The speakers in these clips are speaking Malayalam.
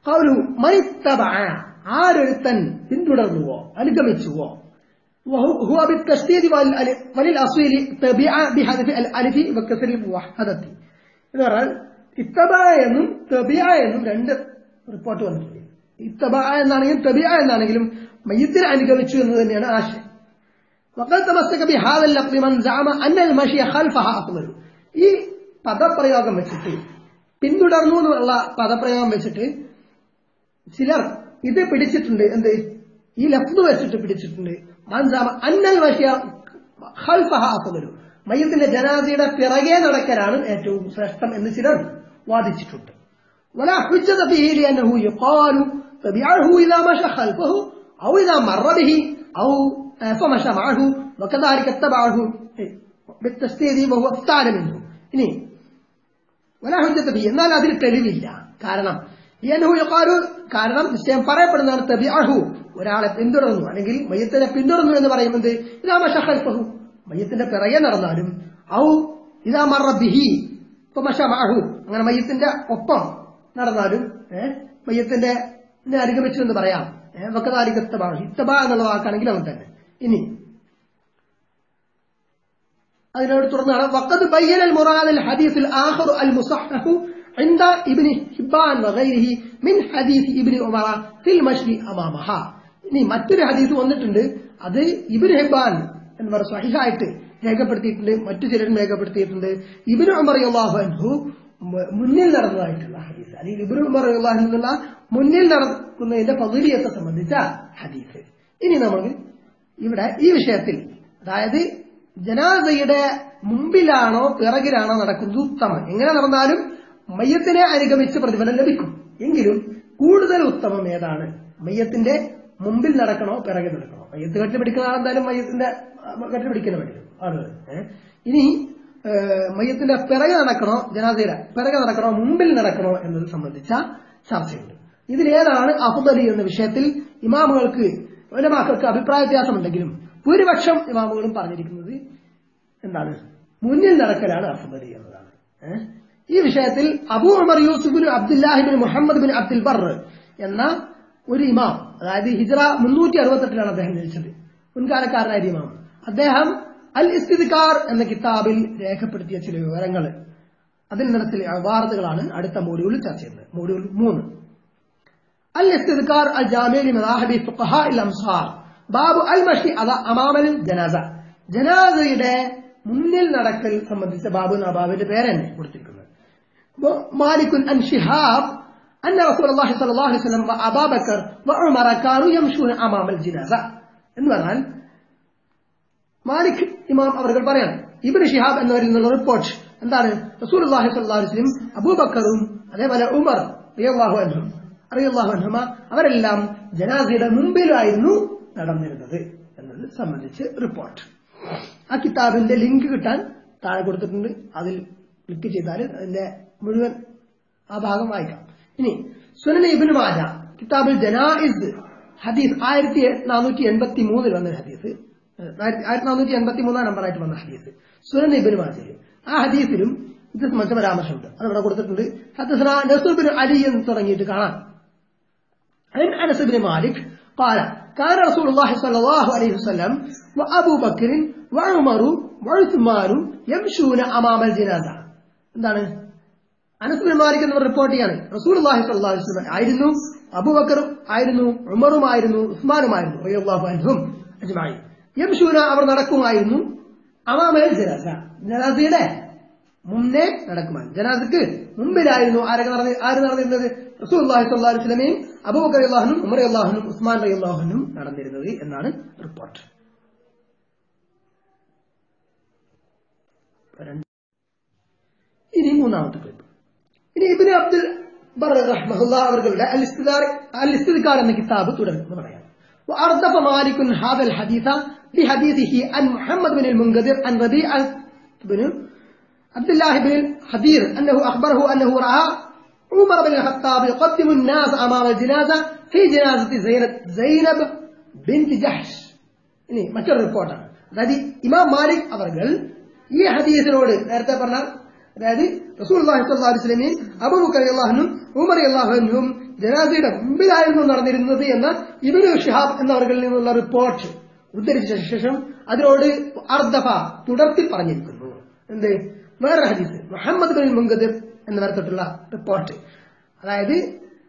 قوله من اتبع ആരൊരുത്തൻ പിന്തുടർന്നുവോ അനുഗമിച്ചുവോ وهو هو بالتشديد والألف وللأصيل تبع بحذف الألف وكسر الموحدة എന്ന് പറഞ്ഞാൽ ഇത്തബ എന്നും തബിയ എന്നും രണ്ട് റിപ്പോർട്ട് വന്നിട്ടുണ്ട് ഇത്തബ എന്നാണെങ്കിലും തബിയ എന്നാണെങ്കിലും മയ്യത്തിനെ അനുഗമിച്ചു എന്ന് തന്നെയാണ് ആശയം وقد تمسك بهذا اللفظ من زعم أن المشي خلفها أفضل ഈ പദപ്രയോഗം വെച്ചിട്ട് പിന്തുടർന്നു എന്നുള്ള പദപ്രയോഗം വെച്ചിട്ട് ചിലർ ഇത് പിടിച്ചിട്ടുണ്ട് എന്ത് ഈ ലഫ്ത് വെച്ചിട്ട് പിടിച്ചിട്ടുണ്ട് മൻസാമ അന്നൽ മഷിയ ഖൽഫഹ അഫ്ദലു മയ്യത്തിന്റെ ജനാസയുടെ പിറകെ നടക്കലാണ് ഏറ്റവും ശ്രേഷ്ഠം എന്ന് ചിലർ വാദിച്ചിട്ടുണ്ട് ولا حجة فيه لأنه يقال تبعه إذا مشى خلفه أو إذا مر به أو فمشى معه وكذلك اتبعه بالتشديد وهو افتعل منه ഇനി ولا حجة فيه എന്നാൽ അതിൽ തെളിവില്ല കാരണം ലിയൻഹു യുഖാലു കാരണം നിശ്ചയം പറയപ്പെടുന്നതാണ് തബിഅഹു ഒരാളെ പിന്തുടർന്നു അല്ലെങ്കിൽ മയ്യത്തിനെ പിന്തുടർന്നു എന്ന് പറയുന്നത് ഇതാ മഷഹൽഫഹു മയ്യത്തിന്റെ പിറകെ നടന്നാലും ഔ ഇതാ മറ ബിഹി ഇപ്പൊ മഷ മാഹു അങ്ങനെ മയ്യത്തിന്റെ ഒപ്പം നടന്നാലും ഏഹ് മയ്യത്തിന്റെ ഇതിനെ അനുഗമിച്ചു എന്ന് പറയാം ഏഹ് വക്കതാരിക ഇത്തബാ ഇത്തബ എന്നുള്ള വാക്കാണെങ്കിൽ അവൻ തന്നെ ഇനി അതിനോട് തുടർന്നാണ് വക്കത് ബയ്യൽ മുറാദ് അൽ ഹദീസ് ആഖർ അൽ മുസഹഹു عند ابن حبان وغيره من حديث ابن عمر في المشي امامها ഇനി മറ്റൊരു ഹദീസ് വന്നിട്ടുണ്ട് അത് ഇബിൻ ഹിബാൻ എന്ന് പറഞ്ഞ സഹിഹായിട്ട് രേഖപ്പെടുത്തിയിട്ടുണ്ട് മറ്റു ചിലരും രേഖപ്പെടുത്തിയിട്ടുണ്ട് ഇബിൻ ഉമർ അള്ളാഹു അൻഹു മുന്നിൽ നടന്നതായിട്ടുള്ള ഹദീസ് അല്ലെങ്കിൽ ഇബിൻ ഉമർ അള്ളാഹു എന്നുള്ള മുന്നിൽ നടക്കുന്നതിന്റെ പകുതിയത്തെ സംബന്ധിച്ച ഹദീസ് ഇനി നമ്മൾ ഇവിടെ ഈ വിഷയത്തിൽ അതായത് ജനാസയുടെ മുമ്പിലാണോ പിറകിലാണോ നടക്കുന്നത് ഉത്തമം എങ്ങനെ നടന്നാലും മയ്യത്തിനെ അനുഗമിച്ച് പ്രതിഫലം ലഭിക്കും എങ്കിലും കൂടുതൽ ഉത്തമം ഏതാണ് മയ്യത്തിന്റെ മുമ്പിൽ നടക്കണോ പിറകെ നടക്കണോ മയ്യത്ത് കെട്ടി പിടിക്കുന്ന ആളെന്തായാലും മയ്യത്തിന്റെ കെട്ടി പിടിക്കുന്ന വേണ്ടി ആളുകൾ ഇനി മയ്യത്തിന്റെ പിറകെ നടക്കണോ ജനാസയുടെ പിറകെ നടക്കണോ മുമ്പിൽ നടക്കണോ എന്നത് സംബന്ധിച്ച ചർച്ചയുണ്ട് ഇതിലേതാണ് അഫുദലി എന്ന വിഷയത്തിൽ ഇമാമുകൾക്ക് ഒലമാക്കൾക്ക് അഭിപ്രായ വ്യത്യാസമുണ്ടെങ്കിലും ഭൂരിപക്ഷം ഇമാമുകളും പറഞ്ഞിരിക്കുന്നത് എന്താണ് മുന്നിൽ നടക്കലാണ് അഫുദലി എന്നതാണ് ഏഹ് ഈ വിഷയത്തിൽ അബൂ ഉമർ യൂസുഫിൻ അബ്ദുല്ലാഹിബിൻ മുഹമ്മദ് ബിൻ അബ്ദുൽ ബർ എന്ന ഒരു ഇമാം അതായത് ഹിജറ മുന്നൂറ്റി അറുപത്തെട്ടിലാണ് അദ്ദേഹം ജനിച്ചത് മുൻകാലക്കാരനായ ഇമാം അദ്ദേഹം അൽ ഇസ്തിദ്കാർ എന്ന കിതാബിൽ രേഖപ്പെടുത്തിയ ചില വിവരങ്ങൾ അതിൽ നടത്തിയ വാർത്തകളാണ് അടുത്ത മോഡ്യൂളിൽ ചർച്ച ചെയ്യുന്നത് മോഡ്യൂൾ മൂന്ന് അൽ ഇസ്തിദ്കാർ അൽ ജാമിലി മദാഹബി ഫുഖഹാ ഇൽ അംസാർ ബാബു അൽ മഷി അത അമാമൽ ജനാസ ജനാസയുടെ മുന്നിൽ നടക്കൽ സംബന്ധിച്ച ബാബു എന്ന ബാബുവിന്റെ പേര് തന്നെ കൊടുത്തിരിക്കുന്നത് مالك عن شهاب أن رسول الله صلى الله عليه وسلم وأبا بكر وعمر كانوا يمشون أمام الجنازة എന്ന് പറഞ്ഞാൽ മാലിക് ഇമാം അവർ പറയാണ് ഇബിൻ ഷിഹാബ് എന്നവരിൽ നിന്നുള്ള റിപ്പോർട്ട് എന്താണ് റസൂൽ അള്ളാഹി സ്വല്ലാ വസ്ലം അബൂബക്കറും അതേപോലെ ഉമർ റിയാഹു അൻഹും അറിയാഹു അൻഹുമ അവരെല്ലാം ജനാസയുടെ മുമ്പിലായിരുന്നു നടന്നിരുന്നത് എന്നത് സംബന്ധിച്ച് റിപ്പോർട്ട് ആ കിതാബിന്റെ ലിങ്ക് കിട്ടാൻ താഴെ കൊടുത്തിട്ടുണ്ട് അതിൽ ക്ലിക്ക് ചെയ്താൽ അതിന്റെ മുഴുവൻ ആ ഭാഗം വായിക്കാം ഇനി സുനന ഇബിൻ മാജ കിതാബിൽ ജനായിസ് ഹദീസ് ആയിരത്തി നാനൂറ്റി എൺപത്തി മൂന്നിൽ വന്ന ഹദീസ് ആയിരത്തി നാനൂറ്റി എൺപത്തി മൂന്നാം നമ്പറായിട്ട് വന്ന ഹദീസ് സുനന ഇബിൻ മാജയിൽ ആ ഹദീസിലും ഇത് സംബന്ധിച്ച പരാമർശമുണ്ട് അത് ഇവിടെ കൊടുത്തിട്ടുണ്ട് ഹദസ്ന നസുബിൻ അലി എന്ന് തുടങ്ങിയിട്ട് കാണാം عن انس بن مالك قال كان رسول الله صلى الله عليه وسلم وابو بكر وعمر وعثمان يمشون امام الجنازه എന്താണ് അനസുൽ മാലിക് എന്നിവർ റിപ്പോർട്ട് ചെയ്യാണ് റസൂൽ അള്ളാഹി സ്വല്ലല്ലാഹു അലൈഹി വസല്ലം ആയിരുന്നു അബൂബക്കറും ആയിരുന്നു ഉമറുമായിരുന്നു ഉസ്മാനുമായിരുന്നു റളിയല്ലാഹു അൻഹും അജ്മഈൻ യംശൂന അവർ നടക്കുമായിരുന്നു അമാമൽ ജനാസ ജനാസയുടെ മുന്നേ നടക്കുമായിരുന്നു ജനാസക്ക് മുമ്പിലായിരുന്നു ആരൊക്കെ നടന്ന് ആര് നടന്നിരുന്നത് റസൂൽ അള്ളാഹി സ്വല്ലല്ലാഹു അലൈഹി വസല്ലമയും അബൂബക്കർ അള്ളാഹുനും ഉമർ അള്ളാഹുനും ഉസ്മാൻ റളിയല്ലാഹുനും നടന്നിരുന്നത് എന്നാണ് റിപ്പോർട്ട് ഇനി മൂന്നാമത്തെ ക്ലിപ്പ് ഇനി ഇബിന് അബ്ദുൽ ബർ റഹ്മഹുല്ല അവരുടെ അൽ ഇസ്തിദ്കാർ എന്ന കിതാബ് തുടർന്ന് പറയാം وأردف مالك هذا الحديث بحديثه عن محمد بن المنقذر عن ربيعة بن عبد الله بن الخدير أنه أخبره أنه رأى عمر بن الخطاب يقدم الناس أمام الجنازة في جنازة زينب زينب بنت جحش ഇനി മറ്റൊരു റിപ്പോർട്ടാണ് അതായത് ഇമാം മാലിക് അവർ ഈ ഹദീസിനോട് നേരത്തെ പറഞ്ഞ അതായത് റസൂൽ അള്ളാഹി സ്വല്ലല്ലാഹു അലൈഹി വസല്ലമയും അബൂബക്കർ അള്ളാഹുനും ഉമർ അള്ളാഹുനും ജനാസയുടെ മുമ്പിലായിരുന്നു നടന്നിരുന്നത് എന്ന ഇബിനു ഷിഹാബ് എന്നവരിൽ നിന്നുള്ള റിപ്പോർട്ട് ഉദ്ധരിച്ച ശേഷം അതിനോട് അർദ്ധഫ തുടർത്തി പറഞ്ഞിരിക്കുന്നു എന്ത് വേറെ ഹദീസ് മുഹമ്മദ് ബിൻ മുങ്കദിർ എന്നിവർ തൊട്ടുള്ള റിപ്പോർട്ട് അതായത്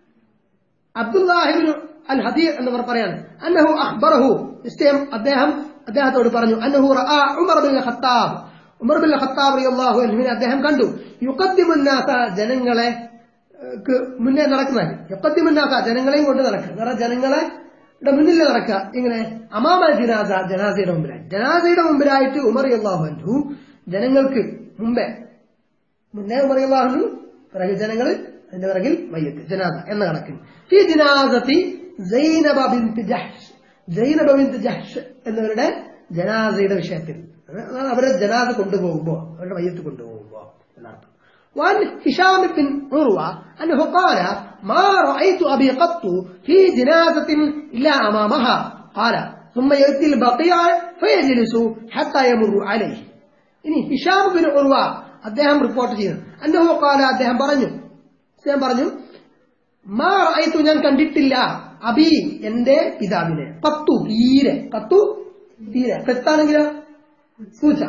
അബ്ദുല്ലാഹിബിൻ അൽ ഹദീർ എന്നിവർ പറയാണ് അന്നഹു അഖ്ബറഹു നിശ്ചയം അദ്ദേഹം അദ്ദേഹത്തോട് പറഞ്ഞു അന്നഹു റആ Umar bin Khattab Umar bin Khattab റളിയല്ലാഹു അൻഹുവിനെ അദ്ദേഹം കണ്ടു യുഖദ്ദിമുന്നാസ ജനങ്ങളെ ഏഹ്, ക്ക് മുന്നേ നടക്കുന്നത് യുഖദ്ദിമുന്നാസ ജനങ്ങളെയും കൊണ്ട് നടക്കുക എന്ന് പറഞ്ഞാൽ ജനങ്ങളെ ടെ മുന്നിൽ നടക്കുക ഇങ്ങനെ അമാമ ജനാസ ജനാസയുടെ മുമ്പിലായി ജനാസയുടെ മുമ്പിലായിട്ട് ഉമർ അള്ളാഹു അൻഹു ജനങ്ങൾക്ക് മുമ്പേ മുന്നേ ഉമർ അള്ളാഹു പിറകിൽ ജനങ്ങൾ അതിന്റെ പിറകിൽ മയ്യത്ത് ജനാസ എന്ന കണക്കിന് ഈ ജനാസത്തി സൈനബ ബിൻത് ജഹ്ഷ് സൈനബ ബിൻത് ജഹ്ഷ് എന്നവരുടെ ജനാസയുടെ വിഷയത്തിൽ അതാണ് അവരെ ജനാസ കൊണ്ടുപോകുമ്പോ അവരുടെ മയ്യത്ത് കൊണ്ടുപോകുമ്പോ എന്നർത്ഥം وعن هشام بن عروة أنه قال ما رأيت أبي قط في جنازة إلا أمامها قال ثم يأتي البقيع فيجلس حتى يمر عليه ഇനി ഹിഷാം ബിൻ ഉർവ അദ്ദേഹം റിപ്പോർട്ട് ചെയ്യുന്നു അന്നഹു കാല അദ്ദേഹം പറഞ്ഞു അദ്ദേഹം പറഞ്ഞു മാ റഅയ്തു ഞാൻ കണ്ടിട്ടില്ല അബി എന്റെ പിതാവിനെ കത്തു തീരെ കത്തു തീരെ കത്താണെങ്കിലോ പൂച്ച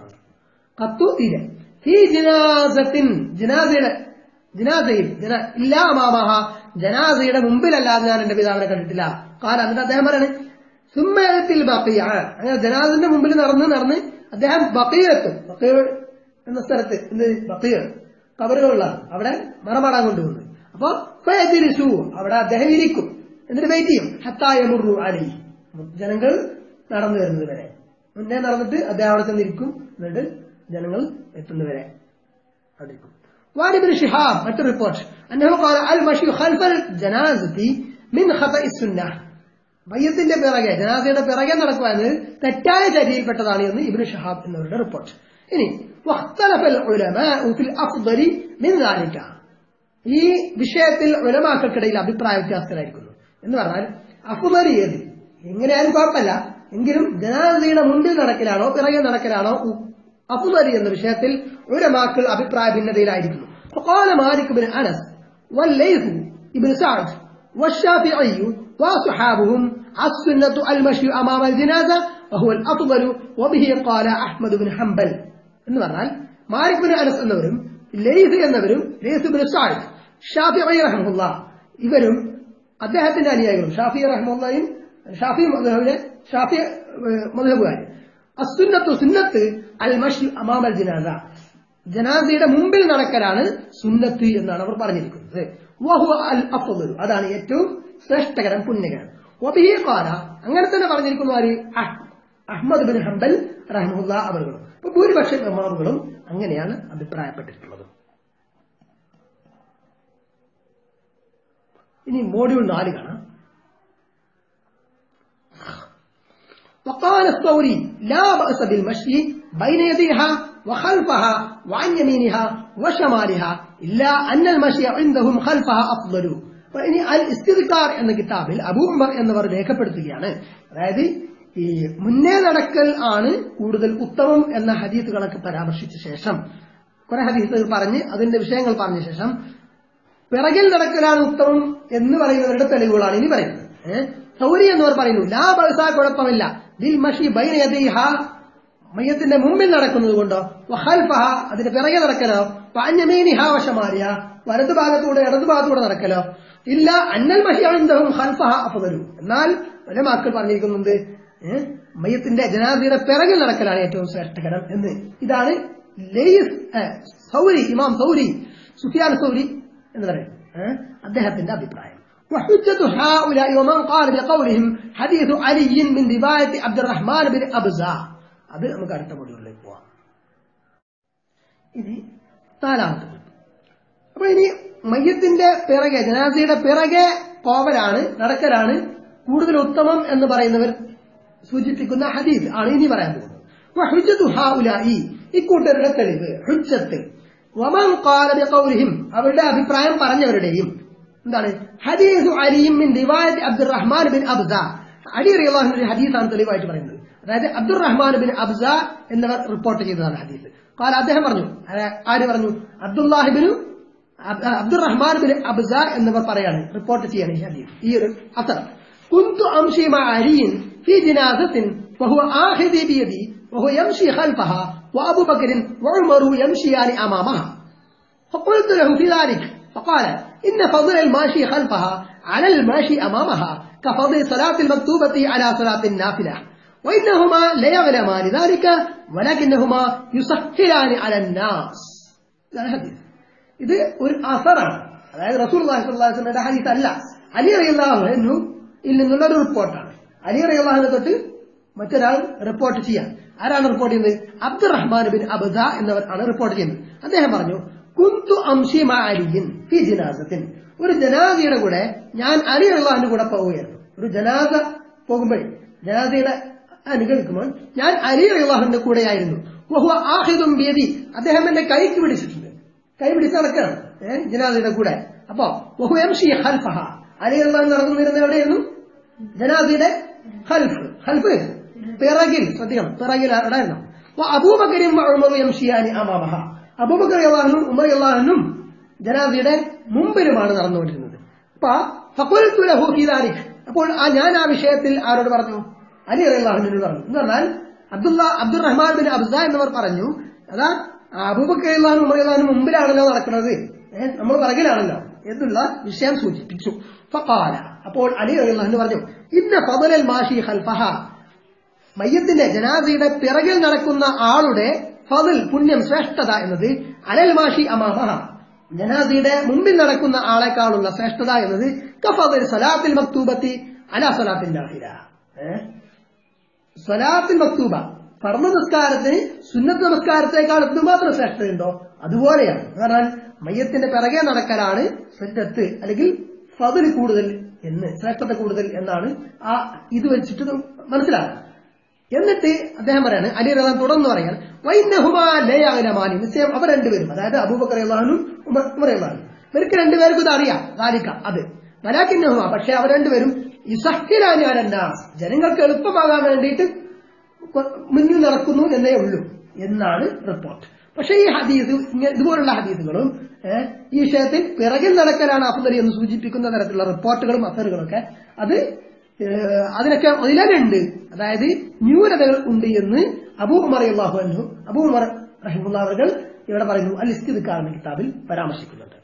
കത്തു തീരെ ഈ ജിനാസത്തിൻ ജിനാസയുടെ ജിനാസയിൽ ജന ഇല്ലാ മാമഹ ജനാസയുടെ മുമ്പിലല്ലാതെ ഞാൻ എന്റെ പിതാവിനെ കണ്ടിട്ടില്ല കാരണം എന്നിട്ട് അദ്ദേഹം പറയാണ് സുമ്മത്തിൽ ബക്കിയ അങ്ങനെ ജനാസിന്റെ മുമ്പിൽ നടന്ന് നടന്ന് അദ്ദേഹം ബക്കീറെത്തും ബക്കീർ എന്ന സ്ഥലത്ത് എന്ത് ബക്കീർ കബറുകളുള്ള അവിടെ മറമാടാൻ കൊണ്ടുവന്നു അപ്പൊ ഫയജിലിസു അവിടെ അദ്ദേഹം ഇരിക്കും എന്നിട്ട് വെയിറ്റ് ചെയ്യും ഹത്തായ മുറു അലി ജനങ്ങൾ നടന്നു വരുന്നത് വരെ മുന്നേ നടന്നിട്ട് അദ്ദേഹം അവിടെ ചെന്നിരിക്കും എന്നിട്ട് ജനങ്ങൾ എത്തുന്നവരെ അവിടെ ഇരിക്കും وعن ابن شهاب മറ്റൊരു റിപ്പോർട്ട് أنه قال المشي خلف الجنازة من خطأ السنة മയ്യത്തിന്റെ പിറകെ ജനാസയുടെ പിറകെ നടക്കുക എന്നത് തെറ്റായ ചര്യയിൽപ്പെട്ടതാണ് എന്ന് ഇബ്നു ഷഹാബ് എന്നവരുടെ റിപ്പോർട്ട് ഇനി واختلف العلماء في الأفضل من ذلك ഈ വിഷയത്തിൽ ഉലമാക്കൾക്കിടയിൽ അഭിപ്രായ വ്യത്യാസത്തിലായിരിക്കുന്നു എന്ന് പറഞ്ഞാൽ അഫുദലി ഏത് എങ്ങനെയായാലും കുഴപ്പമില്ല എങ്കിലും ജനാസയുടെ മുമ്പിൽ നടക്കലാണോ പിറകെ നടക്കലാണോ അഫുദലി എന്ന വിഷയത്തിൽ ഉലമാക്കൾ അഭിപ്രായ ഭിന്നതയിലായിരിക്കുന്നു فقال مالك بن أنس والليث بن سعد والشافعي وصحابهم السنة المشي أمام الجنازة وهو الأفضل وبه قال أحمد بن حنبل എന്ന് പറഞ്ഞാൽ മാലിക് ബിൻ അനസ് എന്നവരും ലൈസ് എന്നവരും ലൈസ് ബിൻ സായിദ് ഷാഫി റഹമുല്ല ഇവരും അദ്ദേഹത്തിന്റെ അനുയായികളും ഷാഫി റഹ്മുള്ളയും ഷാഫി മധുഹബിലെ ഷാഫി മധുഹബുകാർ അസുന്നത്തു സുന്നത്ത് അൽ മഷി അമാമൽ ജനാസ ജനാസയുടെ മുമ്പിൽ നടക്കലാണ് സുന്നത്ത് എന്നാണ് അവർ പറഞ്ഞിരിക്കുന്നത് വഹു അൽ അഫ്ദലു അതാണ് ഏറ്റവും ശ്രേഷ്ഠകരം പുണ്യകരം ഒബിഹി ഖാല അങ്ങനെ തന്നെ പറഞ്ഞിരിക്കുന്നു ആര് അഹ്- അഹ്മദ് ബിൻ ഹംബൽ റഹ്മുല്ല അവர்களுം അപ്പൊ ഭൂരിപക്ഷം ഇമാമുകളും അങ്ങനെയാണ് അഭിപ്രായപ്പെട്ടിട്ടുള്ളത് ഇനി മോഡ്യൂൾ നാല് കാണാം وقال الثوري لا بأس بالمشي بين يديها وخلفها وعن يمينها وشمالها إلا أن المشي عندهم خلفها أفضل ഇനി അൽ ഇസ്തിദ്കാർ എന്ന കിതാബിൽ അബൂ ഉമർ എന്നിവർ രേഖപ്പെടുത്തുകയാണ് അതായത് ഈ മുന്നേ നടക്കൽ ആണ് കൂടുതൽ ഉത്തമം എന്ന ഹദീസുകളൊക്കെ പരാമർശിച്ച ശേഷം കുറെ ഹദീസുകൾ പറഞ്ഞ് അതിന്റെ വിഷയങ്ങൾ പറഞ്ഞ ശേഷം പിറകിൽ നടക്കലാണ് ഉത്തമം എന്ന് പറയുന്നവരുടെ തെളിവുകളാണ് ഇനി പറയുന്നത് ഏഹ് സൗരി എന്നിവർ പറയുന്നു ലാ ബൾസ കുഴപ്പമില്ല ദിൽ മഷി ബൈനയദൈഹ മയ്യത്തിന്റെ മുമ്പിൽ നടക്കുന്നത് കൊണ്ടോ വഹൽഫഹ അതിന്റെ പിറകെ നടക്കലോ പാഞ്ഞമീനിഹ വശമാരിയ വലതു ഭാഗത്തൂടെ ഇടതു ഭാഗത്തൂടെ നടക്കലോ ഇല്ല അന്നൽ മഹിയാന്തവും ഹൽഫഹ അഫദലു എന്നാൽ പല മാക്കൾ പറഞ്ഞിരിക്കുന്നുണ്ട് ഏഹ് മയ്യത്തിന്റെ ജനാദിയുടെ പിറകിൽ നടക്കലാണ് ഏറ്റവും ശ്രേഷ്ഠകരം എന്ന് ഇതാണ് ലൈസ് ഏഹ്, സൗരി ഇമാം സൗരി സുഫിയാൻ സൗരി എന്ന് പറയും ഏഹ്? അദ്ദേഹത്തിന്റെ അഭിപ്രായം وحجة هؤلاء ومن قال بقولهم حديث علي من رواية عبد الرحمن بن أبزا അത് നമുക്ക് അടുത്ത മൊഡ്യൂളിലേക്ക് പോവാം ഇനി നാലാമത്തെ point. അപ്പൊ ഇനി മയ്യത്തിന്റെ പിറകെ ജനാസയുടെ പിറകെ പോവലാണ് നടക്കലാണ് കൂടുതൽ ഉത്തമം എന്ന് പറയുന്നവർ സൂചിപ്പിക്കുന്ന ഹദീസ് ആണ് ഇനി പറയാൻ പോകുന്നത് വഹുജ്ജത്തു ഹാഉലായി ഇക്കൂട്ടരുടെ തെളിവ് ഹുജ്ജത്ത് വമൻ ഖാല ബിഖൗലിഹിം അവരുടെ അഭിപ്രായം പറഞ്ഞവരുടെയും എന്താണ് ഹദീസു അലിയും മിൻ റിവായത്ത് അബ്ദുറഹ്മാൻ ബിൻ അബ്സ അലി റളിയല്ലാഹു ഒരു ഹദീസാണ് തെളിവായിട്ട് പറയുന്നത് അതായത് അബ്ദുറഹ്മാൻ ബിൻ അബ്സ എന്നിവർ റിപ്പോർട്ട് ചെയ്തതാണ് ഹദീസ് കാല അദ്ദേഹം പറഞ്ഞു ആര് ആര് പറഞ്ഞു അബ്ദുല്ലാഹിബിനു അബ്- അബ്ദുറഹ്മാൻ ബിൻ അബ്സ എന്നിവർ പറയാണ് റിപ്പോർട്ട് ചെയ്യാണ് ഈ ഹദീസ് ഈ ഒരു അസർ كنت أمشي مع علي في جنازة وهو آخذ بيدي وهو يمشي خلفها وأبو بكر وعمر يمشيان أمامها فقلت له في ذلك فقال إن فضل الماشي خلفها على الماشي أمامها كفضل صلاة المكتوبة على صلاة النافلة وإنهما ليعلمان ذلك ولكنهما يسهلان على الناس ഇതാണ് ഹദീസ് ഇത് ഒരു അസറാണ് അതായത് റസൂൽ അള്ളാഹിന്റെ ഹദീസ് അല്ല അലി റഹിള്ളാഹു ഇൽ നിന്നുള്ള ഒരു റിപ്പോർട്ടാണ് അലി റഹിള്ളാഹിനെ തൊട്ട് മറ്റൊരാൾ റിപ്പോർട്ട് ചെയ്യാൻ ആരാണ് റിപ്പോർട്ട് ചെയ്യുന്നത് അബ്ദുറഹ്മാൻ ബിൻ അബ്ദ എന്നവർ ആണ് റിപ്പോർട്ട് ചെയ്യുന്നത് അദ്ദേഹം പറഞ്ഞു കുന്തു അംഷി അലിയൻ ഫി ജനാസത്തിൻ ഒരു ജനാസയുടെ കൂടെ ഞാൻ അലി അള്ളാഹിന്റെ കൂടെ പോവുകയായിരുന്നു ഒരു ജനാസ പോകുമ്പോൾ ജനാസയുടെ അനുഗമിക്കുമ്പോൾ ഞാൻ അലി അള്ളാഹുവിന്റെ കൂടെയായിരുന്നു വഹുവ ആഹിദും ബേദി അദ്ദേഹം എന്റെ കൈക്ക് പിടിച്ചിട്ടുണ്ട് കൈ പിടിച്ച് നടക്കുകയാണ് ഏഹ് ജനാസയുടെ കൂടെ അപ്പോ വഹു എംഷി ഹൽഫഹ അലി അള്ളാഹു നടന്നിരുന്നത് എവിടെയായിരുന്നു ജനാസയുടെ ഹൽഫ് ഹൽഫ് പിറകിൽ ശ്രദ്ധിക്കണം പിറകിൽ എവിടെയായിരുന്നു അപ്പൊ അബൂബക്കരും ഉമറും എംഷിയാനി അമാമഹ അബൂബക്കർ അള്ളാഹനും ഉമർ അള്ളാഹനും ജനാസയുടെ മുമ്പിലുമാണ് നടന്നുകൊണ്ടിരുന്നത് അപ്പൊ ഫഖുൽതു ലഹു ഫീ ദാലിക്. അപ്പോൾ ആ ഞാൻ ആ വിഷയത്തിൽ ആരോട് പറഞ്ഞു അലി അള്ളാഹുവിനോട് പറഞ്ഞു എന്ന് പറഞ്ഞാൽ അബ്ദുള്ള അബ്ദുറഹ്മാൻ ബിൻ അബ്ദ എന്നിവർ പറഞ്ഞു അതാ അബൂബക്കർ അള്ളാഹും ഉമർ അള്ളാഹനും മുമ്പിലാണല്ലോ നടക്കുന്നത് ഏഹ് നമ്മൾ പിറകിലാണല്ലോ എന്നുള്ള വിഷയം സൂചിപ്പിച്ചു ഫഖാല അപ്പോൾ അലി അള്ളാഹു പറഞ്ഞു ഇന്ന ഫദലൽ മാഷി ഖൽഫഹ മയ്യത്തിന്റെ ജനാസയുടെ പിറകിൽ നടക്കുന്ന ആളുടെ ഫതിൽ പുണ്യം ശ്രേഷ്ഠത എന്നത് അലൽ മാഷി അമാമഹ ജനാസയുടെ മുമ്പിൽ നടക്കുന്ന ആളെക്കാളുള്ള ശ്രേഷ്ഠത എന്നത് കഫദിൽ സലാത്തിൽ മക്തൂബത്തി അല സലാത്തിൽ നാഹിര ഏഹ് സ്വലാത്തിൽ മക്തൂബ ഫർമ്മ നിസ്കാരത്തിന് സുന്നത്ത് നമസ്കാരത്തെക്കാൾ എന്തുമാത്രം ശ്രേഷ്ഠതയുണ്ടോ അതുപോലെയാണ് കാരണം മയ്യത്തിന്റെ പിറകെ നടക്കലാണ് സുന്നത്ത് അല്ലെങ്കിൽ ഫതിൽ കൂടുതൽ എന്ന് ശ്രേഷ്ഠത കൂടുതൽ എന്നാണ് ആ ഇത് വെച്ചിട്ട് മനസ്സിലാക്കുക എന്നിട്ട് അദ്ദേഹം പറയാണ് അലി റഹ്മാൻ തുടർന്ന് പറയാൻ വൈനഹുമാലയാനി നിശ്ചയം അവർ രണ്ടുപേരും അതായത് അബൂബക്കർ അള്ളഹാനും ഉമർ അള്ളഹാനും ഇവർക്ക് രണ്ടുപേർക്കും ഇത് അറിയാം ദാലിക്ക അത് വലാക്കിന്നഹുമ പക്ഷെ അവർ രണ്ടുപേരും ഇസഹിലാനാസ് ജനങ്ങൾക്ക് എളുപ്പമാകാൻ വേണ്ടിയിട്ട് കൊ- മുന്നിൽ നടക്കുന്നു എന്നേ ഉള്ളൂ എന്നാണ് റിപ്പോർട്ട് പക്ഷെ ഈ ഹദീസ് ഇങ്ങ- ഇതുപോലുള്ള ഹദീസുകളും ഏഹ്, ഈ വിഷയത്തിൽ പിറകിൽ നടക്കലാണ് അഫ്ദലി എന്ന് സൂചിപ്പിക്കുന്ന തരത്തിലുള്ള റിപ്പോർട്ടുകളും അസറുകളൊക്കെ അത് ഏഹ്, അതിനൊക്കെ അതിലുണ്ട് അതായത് ന്യൂനതകൾ ഉണ്ട് എന്ന് അബൂ ഉമർ അള്ളാഹു അന്നു അബൂ ഉമർ റഹിമുള്ള അവർ ഇവിടെ പറയുന്നു അൽ ഇസ്തിദ്ക്കാർ എന്ന കിതാബിൽ പരാമർശിക്കുന്നുണ്ട്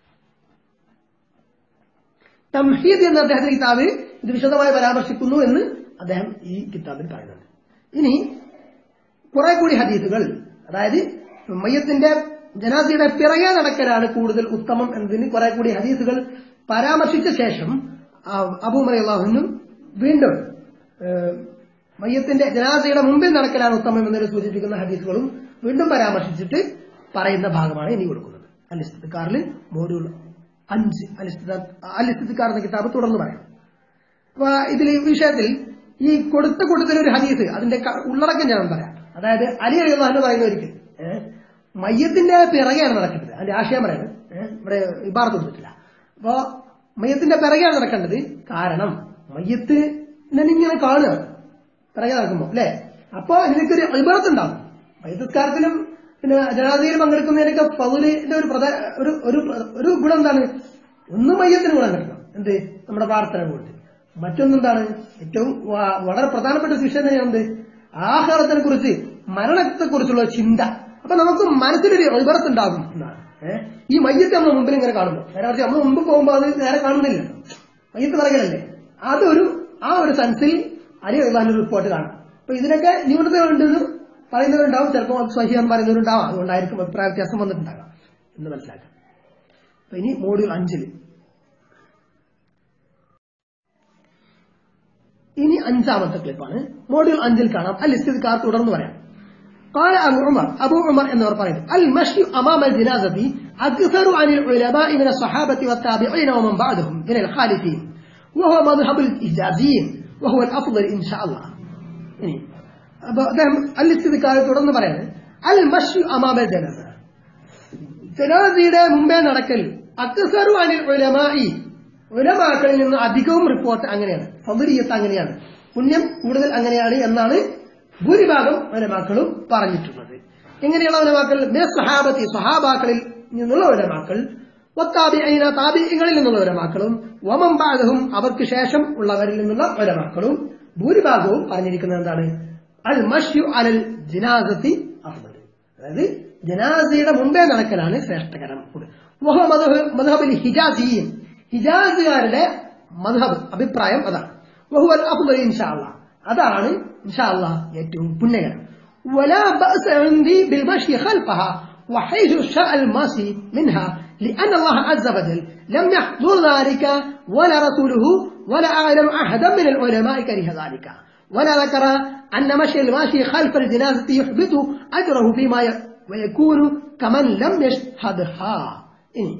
തംഹീദ് എന്ന അദ്ദേഹത്തിന്റെ കിതാബ് ഇത് വിശദമായി പരാമർശിക്കുന്നു എന്ന് അദ്ദേഹം ഈ കിതാബിൽ പറയുന്നുണ്ട് ഇനി കുറെ കൂടി ഹദീസുകൾ അതായത് മയ്യത്തിന്റെ ജനാസിയുടെ പിറകെ നടക്കലാണ് കൂടുതൽ ഉത്തമം എന്നതിന് കുറെ കൂടി ഹദീസുകൾ പരാമർശിച്ച ശേഷം അബൂമറി അള്ളാഹുനും വീണ്ടും ഏഹ്, മയ്യത്തിന്റെ ജനാസയുടെ മുമ്പിൽ നടക്കലാണ് ഉത്തമം എന്നതിനെ സൂചിപ്പിക്കുന്ന ഹദീസുകളും വീണ്ടും പരാമർശിച്ചിട്ട് പറയുന്ന ഭാഗമാണ് ഇനി കൊടുക്കുന്നത് അലിസ്തിക്കാറിൽ മോഡ്യൂൾ അഞ്ച് അലിസ്തിക്കാർ എന്ന കിതാബ് തുടർന്ന് പറയാം അപ്പൊ ഇതിൽ ഈ വിഷയത്തിൽ ഈ കൊടുത്ത കൂട്ടത്തിൽ ഒരു ഹദീസ് അതിന്റെ ക- ഉള്ളടക്കം ഞാൻ പറയാം അതായത് അലി അലിഹു പറയുന്ന ഒരിക്കൽ ഏഹ്, മയ്യത്തിന്റെ പിറകെയാണ് നടക്കേണ്ടത് അതിന്റെ ആശയം പറയുന്നത് ഏഹ്, ഇവിടെ ഇബാർത്ത് കൊടുത്തിട്ടില്ല അപ്പോ മയ്യത്തിന്റെ പിറകെയാണ് നടക്കേണ്ടത് കാരണം മയ്യത്ത് ഇങ്ങനെ കാണുക പിറകെ നടക്കുമ്പോ അല്ലെ അപ്പോ നിനക്കൊരു ഇബാർത്ത് ഉണ്ടാവും മയ്യത്തസ്കാരത്തിലും പിന്നെ ജനാധിയിൽ പങ്കെടുക്കുന്നതിനൊക്കെ പൗലിന്റെ ഒരു പ്രധാന ഒരു ഒരു ഒരു ഗുണം എന്താണ് ഒന്ന് മയ്യത്തിന് ഗുണം കിട്ടണം എന്ത് നമ്മുടെ പ്രാർത്ഥന കൊണ്ട് മറ്റൊന്നെന്താണ് ഏറ്റവും വ- വളരെ പ്രധാനപ്പെട്ട ഒരു വിഷയം തന്നെയാണ് എന്ത് ആഹാരത്തിനെ കുറിച്ച് മരണത്തെ കുറിച്ചുള്ള ചിന്ത അപ്പൊ നമുക്ക് മനസ്സിലൊരു ഇബറത്ത് ഉണ്ടാകും എന്നാണ് ഏഹ് ഈ മയ്യത്ത് നമ്മുടെ മുമ്പിൽ ഇങ്ങനെ കാണുമ്പോൾ നേരെ മറിച്ച് നമ്മൾ മുമ്പ് പോകുമ്പോൾ അത് നേരെ കാണുന്നില്ല മയ്യത്ത് പറയലല്ലേ അതൊരു ആ ഒരു സെൻസിൽ അലി അള്ളാഹിന്റെ റിപ്പോർട്ട് കാണാം അപ്പൊ ഇതിനൊക്കെ ന്യൂനത ഉണ്ടെന്ന് പറയുന്നവരുണ്ടാവും ചിലപ്പോൾ അത് സ്വഹിയാൻ പറയുന്നവരുണ്ടാവും അതുകൊണ്ടായിരിക്കും അഭിപ്രായ വ്യത്യാസം വന്നിട്ടുണ്ടാകാം എന്ന് മനസ്സിലാക്കാം അപ്പൊ ഇനി മോഡ്യൂൾ അഞ്ചില് ഇനി അഞ്ചാമത്തെ ക്ലിപ്പാണ് മോഡ്യൂൾ അഞ്ചിൽ കാണാം അൽ ഇസ്തിദ്കാർ തുടർന്ന് പറയാം قال أبو عمر أبو عمر أنه رفعه المشي أمام الجنازة أكثر عن العلماء من الصحابة والتابعين ومن بعدهم من الخالفين وهو مذهب الإجازيين وهو الأفضل إن شاء الله ഇനി അപ്പൊ അദ്ദേഹം അൽ ഇസ്തിദ്കാർ തുടർന്ന് പറയുന്നത് അൽ മഷു അമാമൽ ജനസ ജനാസിയുടെ മുമ്പേ നടക്കൽ അക്സറു അനിൽ ഉലമായി ഉലമാക്കളിൽ നിന്ന് അധികവും റിപ്പോർട്ട് അങ്ങനെയാണ് ഫതുരിയത്ത് അങ്ങനെയാണ് പുണ്യം കൂടുതൽ അങ്ങനെയാണ് എന്നാണ് ഭൂരിഭാഗം ഉലമാക്കളും പറഞ്ഞിട്ടുള്ളത് എങ്ങനെയുള്ള ഉലമാക്കൾ മേ സഹാബത്തി സഹാബാക്കളിൽ നിന്നുള്ള ഉലമാക്കൾ വത്താബിഅീന താബിഇങ്ങളിൽ നിന്നുള്ള ഉലമാക്കളും വമം ബാദഹും അവർക്ക് ശേഷം ഉള്ളവരിൽ നിന്നുള്ള ഉലമാക്കളും ഭൂരിഭാഗവും പറഞ്ഞിരിക്കുന്നത് എന്താണ് അൽ മഷ്യു അലൽ ജിനാസത്തി അഫ്ദൽ അതായത് ജനാസയുടെ മുമ്പേ നടക്കലാണ് ശ്രേഷ്ഠകരം വഹ മദ്ഹബ് മദ്ഹബിൽ ഹിജാസിയും ഹിജാസുകാരുടെ മദ്ഹബ് അഭിപ്രായം അതാണ് വഹുവൽ അഫ്ദൽ ഇൻഷാ അല്ലാഹ് അതാണ് ഇൻഷാ അല്ലാഹ് ഏറ്റവും പുണ്യകരം ولا بأس عندي بالمشي خلفها وحيث شاء الماشي منها لأن الله عز وجل لم يحضر ذلك ولا رسوله ولا أعلم أحدا من العلماء كره ذلك ولا ذكر أن مشي الماشي خلف الجنازة يحبط أجره فيما ي- ويكون كمن لم يشهدها إني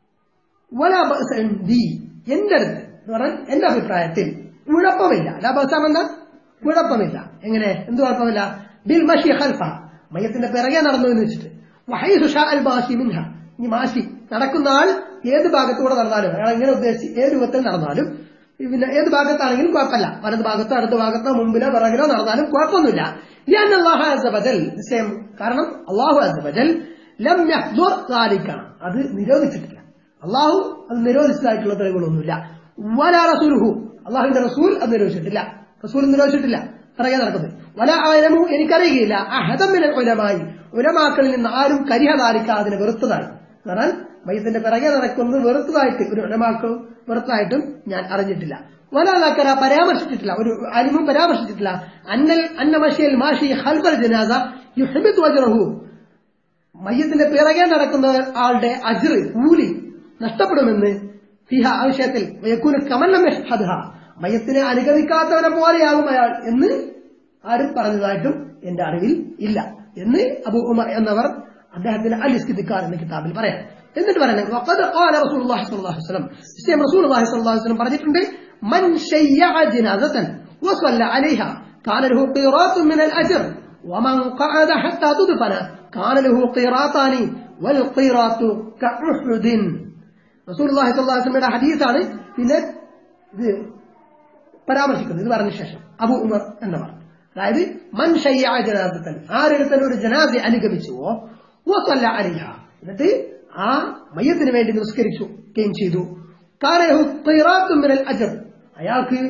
ولا بأس عندي എന്റെ അടുത്ത് എന്ന് പറഞ്ഞാൽ എന്റെ അഭിപ്രായത്തിൽ കുഴപ്പമില്ല ലാഭസാം എന്താ കുഴപ്പമില്ല എങ്ങനെ എന്ത് കുഴപ്പമില്ല ബിൽ മഷി ഖൽഫ മയത്തിന്റെ പിറകെ നടന്നു എന്ന് വെച്ചിട്ട് വഹൈ സുഷാ അൽ ബാഷി മിൻഹ ഈ മാഷി നടക്കുന്ന ആൾ ഏത് ഭാഗത്തൂടെ നടന്നാലും അയാൾ എങ്ങനെ ഉദ്ദേശിച്ച് ഏത് രൂപത്തിൽ നടന്നാലും പിന്നെ ഏത് ഭാഗത്താണെങ്കിലും കുഴപ്പമില്ല വലത് ഭാഗത്തോ അടുത്ത ഭാഗത്തോ മുമ്പിലോ പിറകിലോ നടന്നാലും കുഴപ്പമൊന്നുമില്ല ഞാൻ അള്ളാഹു അസബജൽ നിശ്ചയം കാരണം അള്ളാഹു അസബജൽ ലം യഹ്ദുർ ذلك. അത് നിരോധിച്ചിട്ടില്ല അള്ളാഹു അത് നിരോധിച്ചതായിട്ടുള്ള തെളിവുകളൊന്നുമില്ല വല റസൂലുഹു അള്ളാഹുവിന്റെ റസൂൽ അത് നിരോധിച്ചിട്ടില്ല റസൂൽ നിരോധിച്ചിട്ടില്ല പിറകെ നടക്കുന്നത് വല ആയനമു എനിക്കറിയുകയില്ല അഹദമിന് ഉലമായി ഉലമാക്കളിൽ നിന്ന് ആരും കരിഹതാരിക്ക അതിനെ വെറുത്തതായി എന്നാൽ മയത്തിന്റെ പിറകെ നടക്കുന്നത് വെറുത്തതായിട്ട് ഒരു ഉലമാക്കളും വെറുത്തതായിട്ടും ഞാൻ അറിഞ്ഞിട്ടില്ല വലാക്കര പരാമർശിച്ചിട്ടില്ല ഒരു അലിമും പരാമർശിച്ചിട്ടില്ല അന്നൽ അന്നമഷിയൽ മാഷി ഹൽബൽ ജനാസ യുഹബിത് വജ്റഹു മയ്യത്തിന്റെ പിറകെ നടക്കുന്ന ആളുടെ അജിർ കൂലി നഷ്ടപ്പെടുമെന്ന് ഫിഹ ആ വിഷയത്തിൽ വയക്കൂന് കമന്നം യഷ്ഹദ്ഹ മയ്യത്തിനെ അനുഗമിക്കാത്തവനെ പോലെയാകും അയാൾ എന്ന് ആരും പറഞ്ഞതായിട്ടും എന്റെ അറിവിൽ ഇല്ല എന്ന് അബു ഉമർ എന്നവർ അദ്ദേഹത്തിന്റെ അൽ ഇസ്തിദിക്കാർ എന്ന കിതാബിൽ പറയാം എന്നിട്ട് പറയുന്നത് വഖദ് ഖാല റസൂലുള്ളാഹി സ്വല്ലല്ലാഹു അലൈഹി വസല്ലം നിശ്ചയം റസൂലുള്ളാഹി സ്വല്ലല്ലാഹു അലൈഹി വസല്ലം പറഞ്ഞിട്ടുണ്ട് മൻ ശയ്യഅ ജനാസതൻ വസല്ല അലൈഹ കാന ലഹു ഖീറാത്തുൻ മിനൽ അജ്ർ ومن قعد حتى تدفن كان له قيراطان والقيراط كأحد رسول الله صلى الله عليه وسلم ഹദീസാണ് പിന്നെ ഇത് പരാമർശിക്കുന്നത് ഇത് പറഞ്ഞ ശേഷം അബു ഉമർ എന്നവർ അതായത് മൻ ഷയ്യ ജനാസത്തൻ ആരെടുത്തൻ ഒരു ജനാസെ അനുഗമിച്ചുവോ വസല്ല അലിഹ എന്നിട്ട് ആ മയ്യത്തിന് വേണ്ടി നിസ്കരിക്കുകയും ചെയ്തു കാലഹു ഖിറാത്തും മിനൽ അജർ അയാൾക്ക്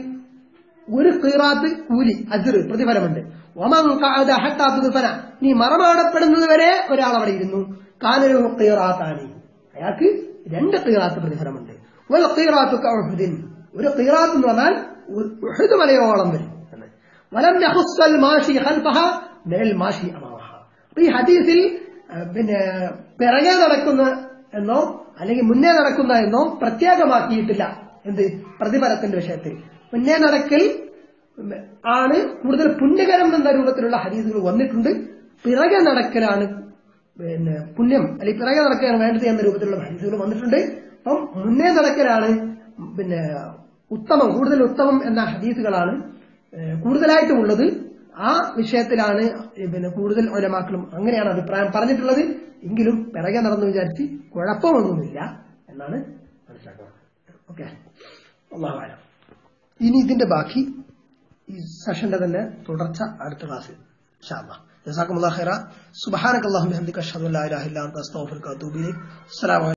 ഒരു ഖീറാത്ത് കൂലി അജർ പ്രതിഫലമുണ്ട് ഒമൻ ഖഅദ ഹത്താ തുദ്ഫന നീ മറമാടപ്പെടുന്നത് വരെ ഒരാൾ അവിടെ ഇരുന്നു കാനരു ഖീറാത്താനി അയാൾക്ക് രണ്ട് ഖീറാത്ത് പ്രതിഫലമുണ്ട് വൽ ഖീറാത്തു കഉഹുദിൻ ഒരു ഖീറാത്ത് എന്ന് പറഞ്ഞാൽ ഉഹുദ് മലയോളം വരും എന്ന് വലം യഹുസ്സൽ മാഷി ഖൽഫഹ മിനൽ മാഷി അമാമഹ അപ്പൊ ഈ ഹദീസിൽ അഹ് പിന്നെ പിറകെ നടക്കുന്ന എന്നോ അല്ലെങ്കിൽ മുന്നേ നടക്കുന്ന എന്നോ പ്രത്യേകമാക്കിയിട്ടില്ല എന്ത് പ്രതിഫലത്തിന്റെ വിഷയത്തിൽ മുന്നേ നടക്കൽ ആണ് കൂടുതൽ പുണ്യകരം എന്ന രൂപത്തിലുള്ള ഹദീസുകൾ വന്നിട്ടുണ്ട് പിറകെ നടക്കലാണ് പിന്നെ പുണ്യം അല്ലെങ്കിൽ പിറകെ നടക്കലാണ് വേണ്ടത് എന്ന രൂപത്തിലുള്ള ഹദീസുകൾ വന്നിട്ടുണ്ട് അപ്പം മുന്നേ നടക്കലാണ് പിന്നെ ഉത്തമം കൂടുതൽ ഉത്തമം എന്ന ഹദീസുകളാണ് ഏഹ് കൂടുതലായിട്ടും ഉള്ളത് ആ വിഷയത്തിലാണ് ഈ പിന്നെ കൂടുതൽ ഒലമാക്കളും അങ്ങനെയാണ് അഭിപ്രായം പറഞ്ഞിട്ടുള്ളത് എങ്കിലും പിറകെ നടന്നു വിചാരിച്ച് കുഴപ്പമൊന്നുമില്ല എന്നാണ് മനസ്സിലാക്കുന്നത് ഓക്കെ അള്ളാഹു ഇനി ഇതിന്റെ ബാക്കി ഈ സെഷന്റെ തന്നെ തുടർച്ച അടുത്ത ക്ലാസ്സിൽ ജസാക്കും അള്ളാഹ് ഖൈറ സുബ്ഹാനക അല്ലാഹുമ്മ ബിഹംദിക അഷ്ഹദു അൻ ലാ ഇലാഹ ഇല്ല അൻത അസ്തഗ്ഫിറുക വ അത്തൂബു ഇലൈക് അസ്സലാമു